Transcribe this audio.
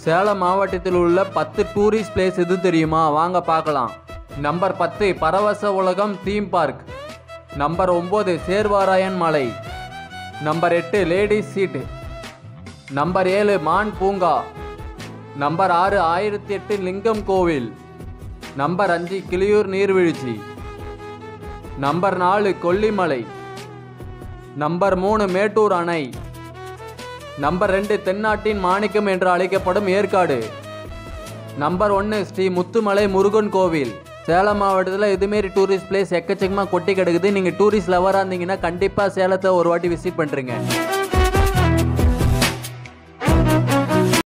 சேலம் மாவட்டத்தில் உள்ள பத்து டூரிஸ்ட் பிளேஸ் எது தெரியுமா வாங்க பார்க்கலாம் நம்பர் பத்து பரவச உலகம் தீம் பார்க் நம்பர் ஒம்பது சேர்வாராயன் மலை நம்பர் எட்டு லேடிஸ் சீட் நம்பர் ஏழு மான் பூங்கா நம்பர் ஆறு ஆயிரத்தி எட்டு லிங்கம் கோவில் நம்பர் அஞ்சு கிளியூர் நீர்வீழ்ச்சி நம்பர் நாலு கொல்லிமலை நம்பர் மூணு மேட்டூர் அணை நம்பர் ரெண்டு தென்னாட்டின் மாணிக்கம் என்று அழைக்கப்படும் ஏற்காடு நம்பர் ஒன்று ஸ்ரீ முத்துமலை முருகன் கோவில் சேலம் மாவட்டத்தில் இதுமாரி டூரிஸ்ட் பிளேஸ் எக்கச்சக்கமாக கொட்டி கிடக்குது நீங்கள் டூரிஸ்ட் லவராக இருந்தீங்கன்னா கண்டிப்பாக சேலத்தை ஒரு வாட்டி விசிட் பண்ணுறீங்க